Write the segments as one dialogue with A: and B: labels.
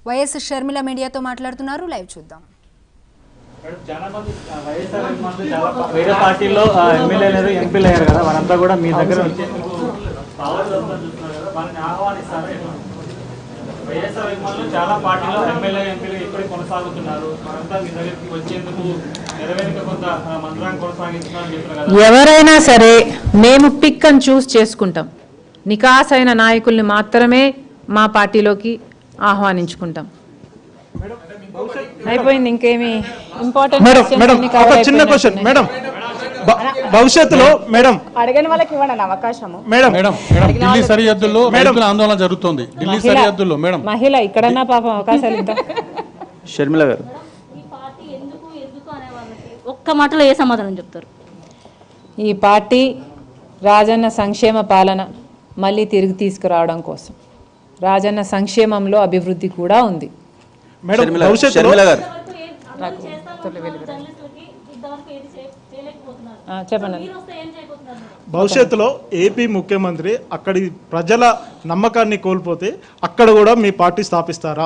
A: YS Sharmila మీడియాతో మాట్లాడుతున్నారు live చూద్దాం
B: మేడం, చాలా మంది ఆ, వైఎస్ఆర్ అభిమానులు చాలా పా- వేరే పార్టీల్లో ఆ, ఎమ్మెల్యేలు ఎంపీలు అయ్యారు కదా వారంతా కూడా మీ దగ్గర వచ్చేందుకు పవర్ దొరుకుతుందని చూస్తున్నారు కదా వారిని ఆహ్వానిస్తారా ఎట్లా? వైఎస్ఆర్ అభిమానులు చాలా పార్టీలో ఎమ్మెల్యే ఎంపీలు ఇప్పటికి కొనసాగుతున్నారు వారంతా మీ దగ్గరికి వచ్చేందుకు నెరవేరిక కొంత ఆ, మంత్రాన్ని కొనసాగించున్నారని చెప్తున్నారు కదా
C: ఎవరైనా సరే మేము పిక్ అండ్ చూస్ చేసుకుంటాం నికాసైన నాయకుల్ని మాత్రమే మా పార్టీలోకి ఆహ్వానించుకుంటాం అయిపోయింది ఇంకేమి ఇంపార్టెంట్
D: మేడం మేడం ఒక చిన్న క్వశ్చన్ మేడం భ- భవిష్యత్తులో మేడం
E: అడగని వాళ్ళకి ఇవ్వండి అవకాశము
D: మేడం
F: మేడం మేడం ఢిల్లీ సరిహద్దుల్లో రైతుల ఆందోళన జరుగుతోంది ఢిల్లీ సరిహద్దుల్లో మేడం
C: మహిళ ఇక్కడన్నా పాపం అవకాశాలు ఇద్దాం
D: షర్మిల గారు
G: ఈ పార్టీ ఎందుకు ఎందుకు అనే వాళ్ళకి ఒక్క మాటలో ఏ సమాధానం చెప్తారు
C: ఈ పార్టీ రాజన్న సంక్షేమ పాలన మళ్ళీ తిరిగి తీసుకురావడం కోసం రాజన్న సంక్షేమంలో అభివృద్ధి కూడా ఉంది
D: మేడం భవిష్యత్తులో
G: ఇంతవరకు ఏం అమలు చేస్తామనుకుంటున్నారు జర్నలిస్టులకి ఇంతవరకు ఏది చేయ- చేయలేకపోతున్నారు
C: ఆ, చెప్పండి
G: మీరు వస్తే ఏం చేయబోతున్నారు మీరు?
D: భవిష్యత్తులో ఏపీ ముఖ్యమంత్రి అక్కడి ప్రజల నమ్మకాన్ని కోల్పోతే అక్కడ కూడా మీ పార్టీ స్థాపిస్తారా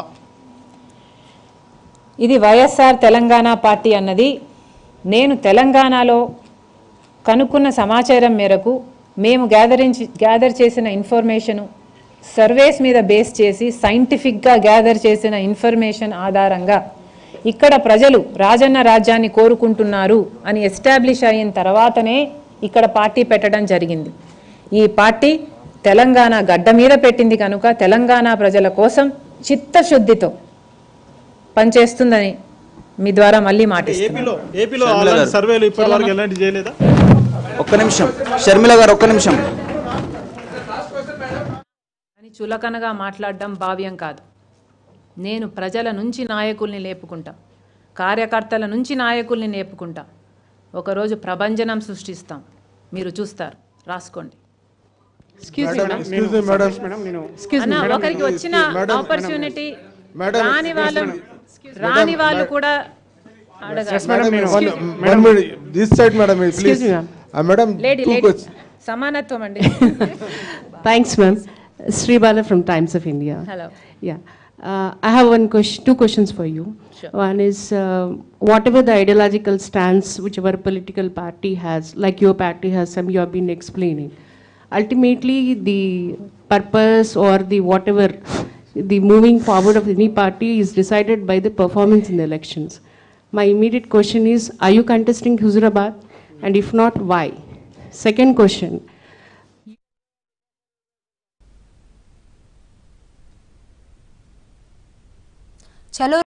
C: ఇది వైఎస్ఆర్ తెలంగాణ పార్టీ అన్నది నేను తెలంగాణలో కనుక్కున్న సమాచారం మేరకు మేము గ్యాదరించి గ్యాదర్ చేసిన ఇన్ఫర్మేషను సర్వేస్ మీద బేస్ చేసి సైంటిఫిక్గా గ్యాదర్ చేసిన ఇన్ఫర్మేషన్ ఆధారంగా ఇక్కడ ప్రజలు రాజన్న రాజ్యాన్ని కోరుకుంటున్నారు అని ఎస్టాబ్లిష్ అయిన తర్వాతనే ఇక్కడ పార్టీ పెట్టడం జరిగింది ఈ పార్టీ తెలంగాణ గడ్డ మీద పెట్టింది కనుక తెలంగాణ ప్రజల కోసం చిత్తశుద్ధితో పనిచేస్తుందని మీ ద్వారా మళ్ళీ మాటిస్తున్నాను
D: ఏపీలో ఏపీలో అలాంటి సర్వేలు ఇప్పటి వరకు ఎలాంటి చేయలేదా
H: ఒక్క నిమిషం షర్మిల గారు ఒక్క నిమిషం
C: అని చులకనగా మాట్లాడడం భావ్యం కాదు నేను ప్రజల నుంచి నాయకుల్ని లేపుకుంటా కార్యకర్తల నుంచి నాయకుల్ని లేపుకుంటా ఒకరోజు ప్రభంజనం సృష్టిస్తాం మీరు చూస్తారు రాసుకోండి అన్న ఒకరికి వచ్చిన ఆపర్చునిటీ రాని వాళ్ళు రాని వాళ్ళు కూడా అడగాలి
I: One minute, this side, madam, please. Uh, madam,
C: lady
I: two
C: lady
I: questions.
C: సమానత్వం అండి
E: thanks ma'am Sribala from Times of India
C: hello
E: Yeah. Uh, I have one question, two questions for you. One is uh, whatever the ideological stance whichever political party has, like your party has some, you have been explaining. Ultimately, the purpose or the whatever, the moving forward of any party is decided by the performance in the elections. My immediate question is, are you contesting Huzurabad? And if not, why? Second question,
A: చలో